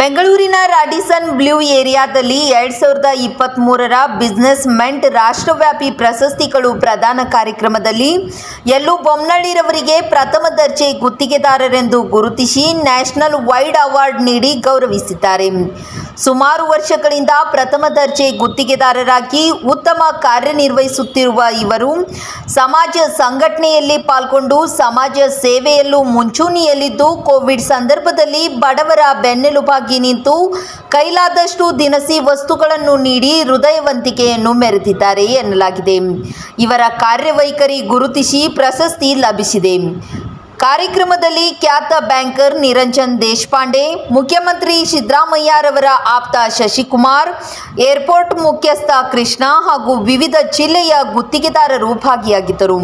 ಬೆಂಗಳೂರಿನ Radisson blue ಏರಿಯಾದಲ್ಲಿ ಎರಡ್ ಸಾವಿರದ ಇಪ್ಪತ್ತ್ ಮೂರರ ಬಿಸ್ನೆಸ್ ಮೆಂಟ್ ರಾಷ್ಟ್ರವ್ಯಾಪಿ ಪ್ರಶಸ್ತಿಗಳು ಪ್ರದಾನ ಕಾರ್ಯಕ್ರಮದಲ್ಲಿ ಎಲ್ಲೂ ಬೊಮ್ಮನಹಳ್ಳಿರವರಿಗೆ ಪ್ರಥಮ ದರ್ಜೆ ಗುತ್ತಿಗೆದಾರರೆಂದು ಗುರುತಿಸಿ ನ್ಯಾಷನಲ್ ವೈಡ್ ಅವಾರ್ಡ್ ನೀಡಿ ಗೌರವಿಸಿದ್ದಾರೆ ಸುಮಾರು ವರ್ಷಗಳಿಂದ ಪ್ರಥಮ ದರ್ಜೆ ಗುತ್ತಿಗೆದಾರರಾಗಿ ಉತ್ತಮ ಕಾರ್ಯನಿರ್ವಹಿಸುತ್ತಿರುವ ಇವರು ಸಮಾಜ ಸಂಘಟನೆಯಲ್ಲಿ ಪಾಲ್ಗೊಂಡು ಸಮಾಜ ಸೇವೆಯಲ್ಲೂ ಮುಂಚೂಣಿಯಲ್ಲಿದ್ದು ಕೋವಿಡ್ ಸಂದರ್ಭದಲ್ಲಿ ಬಡವರ ಬೆನ್ನೆಲುಬಾಗಿ ನಿಂತು ಕೈಲಾದಷ್ಟು ದಿನಸಿ ವಸ್ತುಗಳನ್ನು ನೀಡಿ ಹೃದಯವಂತಿಕೆಯನ್ನು ಮೆರೆದಿದ್ದಾರೆ ಎನ್ನಲಾಗಿದೆ ಇವರ ಕಾರ್ಯವೈಖರಿ ಗುರುತಿಸಿ ಪ್ರಶಸ್ತಿ ಲಭಿಸಿದೆ ಕಾರ್ಯಕ್ರಮದಲ್ಲಿ ಖ್ಯಾತ ಬ್ಯಾಂಕರ್ ನಿರಂಜನ್ ದೇಶಪಾಂಡೆ ಮುಖ್ಯಮಂತ್ರಿ ಸಿದ್ದರಾಮಯ್ಯರವರ ಆಪ್ತ ಶಶಿಕುಮಾರ್ ಏರ್ಪೋರ್ಟ್ ಮುಖ್ಯಸ್ಥ ಕೃಷ್ಣ ಹಾಗೂ ವಿವಿಧ ಜಿಲ್ಲೆಯ ಗುತ್ತಿಗೆದಾರರು ಭಾಗಿಯಾಗಿದ್ದರು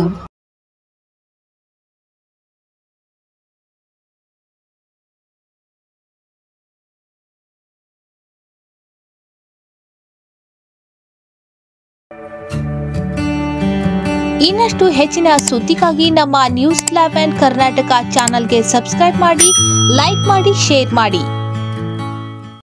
ಇನ್ನಷ್ಟು ಹೆಚ್ಚಿನ ಸುದ್ದಿಗಾಗಿ ನಮ್ಮ ನ್ಯೂಸ್ ಲೆವೆನ್ ಕರ್ನಾಟಕ ಚಾನಲ್ಗೆ ಸಬ್ಸ್ಕ್ರೈಬ್ ಮಾಡಿ ಲೈಕ್ ಮಾಡಿ ಶೇರ್ ಮಾಡಿ